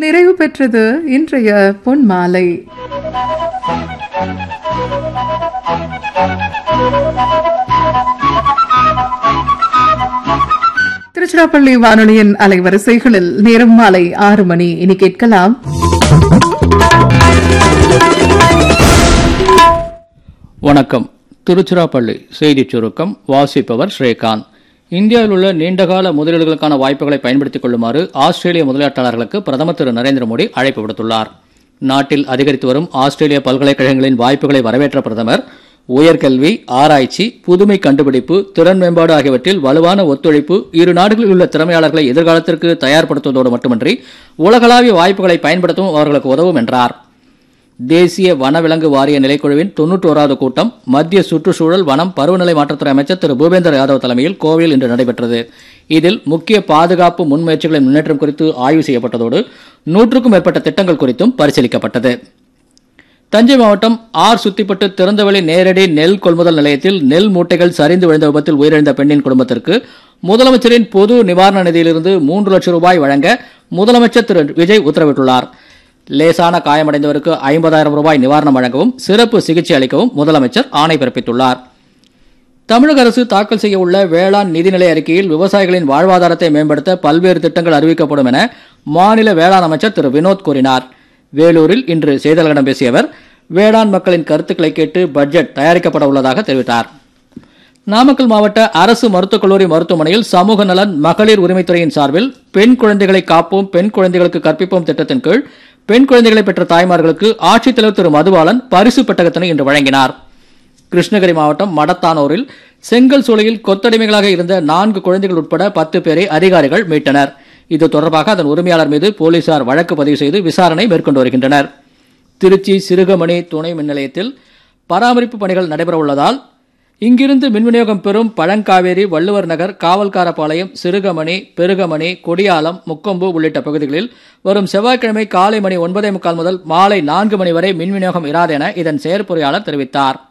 நிறைவு பெற்றது இன்றைய பொன் மாலை திருச்சிராப்பள்ளி வானொலியின் அலைவரிசைகளில் நேரம் மாலை ஆறு மணி இனி கேட்கலாம் வணக்கம் திருச்சிராப்பள்ளி செய்திச் சுருக்கம் வாசிப்பவர் ஸ்ரீகாந்த் இந்தியாவில் உள்ள நீண்டகால முதலீடுகளுக்கான வாய்ப்புகளை பயன்படுத்திக் கொள்ளுமாறு ஆஸ்திரேலிய முதலீட்டாளர்களுக்கு பிரதமர் திரு நரேந்திர மோடி அழைப்பு விடுத்துள்ளார் நாட்டில் அதிகரித்து வரும் ஆஸ்திரேலிய பல்கலைக்கழகங்களின் வாய்ப்புகளை வரவேற்ற பிரதமர் உயர்கல்வி ஆராய்ச்சி புதுமை கண்டுபிடிப்பு திறன் மேம்பாடு ஆகியவற்றில் வலுவான ஒத்துழைப்பு இரு நாடுகளில் உள்ள திறமையாளர்களை எதிர்காலத்திற்கு தயார்படுத்துவதோடு மட்டுமின்றி உலகளாவிய வாய்ப்புகளை பயன்படுத்தவும் அவர்களுக்கு உதவும் என்றார் தேசிய வனவிலங்கு வாரிய நிலைக்குழுவின் தொன்னூற்றோராவது கூட்டம் மத்திய சுற்றுச்சூழல் வனம் பருவநிலை மாற்றத்துறை அமைச்சர் திரு பூபேந்தர் யாதவ் தலைமையில் கோவையில் இன்று நடைபெற்றது இதில் முக்கிய பாதுகாப்பு முன்முயற்சிகளின் முன்னேற்றம் குறித்து ஆய்வு செய்யப்பட்டதோடு நூற்றுக்கும் மேற்பட்ட திட்டங்கள் குறித்தும் பரிசீலிக்கப்பட்டது தஞ்சை மாவட்டம் ஆர் சுத்திப்பட்டு திறந்தவெளி நேரடி நெல் கொள்முதல் நிலையத்தில் நெல் மூட்டைகள் சரிந்து விழுந்த விபத்தில் உயிரிழந்த பெண்ணின் குடும்பத்திற்கு முதலமைச்சரின் பொது நிவாரண நிதியிலிருந்து மூன்று லட்சம் ரூபாய் வழங்க முதலமைச்சர் திரு விஜய் உத்தரவிட்டுள்ளார் லேசான காயமடைந்தவருக்கு ஐம்பதாயிரம் ரூபாய் நிவாரணம் வழங்கவும் சிறப்பு சிகிச்சை அளிக்கவும் முதலமைச்சர் ஆணை பிறப்பித்துள்ளார் தமிழக அரசு தாக்கல் செய்ய உள்ள வேளாண் நிதிநிலை அறிக்கையில் விவசாயிகளின் வாழ்வாதாரத்தை மேம்படுத்த பல்வேறு திட்டங்கள் அறிவிக்கப்படும் என மாநில வேளாண் அமைச்சர் திரு வினோத் கூறினார் வேலூரில் இன்று செய்தியாளர்களிடம் பேசிய அவர் வேளாண் மக்களின் கருத்துக்களை கேட்டு பட்ஜெட் தயாரிக்கப்பட உள்ளதாக தெரிவித்தார் நாமக்கல் மாவட்ட அரசு மருத்துவக் கல்லூரி மருத்துவமனையில் சமூக நலன் மகளிர் உரிமைத்துறையின் சார்பில் பெண் குழந்தைகளை காப்போம் பெண் குழந்தைகளுக்கு கற்பிப்போம் திட்டத்தின் கீழ் பெண் குழந்தைகளை பெற்ற தாய்மார்களுக்கு ஆட்சித்தலைவர் திரு மதுபாலன் பரிசு பெட்டகத்தினை இன்று வழங்கினார் கிருஷ்ணகிரி மாவட்டம் மடத்தானூரில் செங்கல் சூளையில் கொத்தடிமைகளாக இருந்த நான்கு குழந்தைகள் உட்பட பத்து பேரை அதிகாரிகள் மீட்டனர் இது தொடர்பாக அதன் உரிமையாளர் மீது போலீசார் வழக்கு பதிவு செய்து விசாரணை மேற்கொண்டு வருகின்றனர் திருச்சி சிறுகமணி துணை மின் நிலையத்தில் பராமரிப்பு பணிகள் நடைபெற உள்ளதால் இங்கிருந்து மின் விநியோகம் பெறும் பழங்காவேரி வள்ளுவர் நகர் காவல்காரபாளையம் சிறுகமணி பெருகமணி கொடியாலம் முக்கொம்பு உள்ளிட்ட பகுதிகளில் வரும் செவ்வாய்க்கிழமை காலை மணி ஒன்பதே முக்கால் முதல் மாலை நான்கு மணி வரை மின் விநியோகம் இராது என இதன் செயற்பொறியாளர் தெரிவித்தார்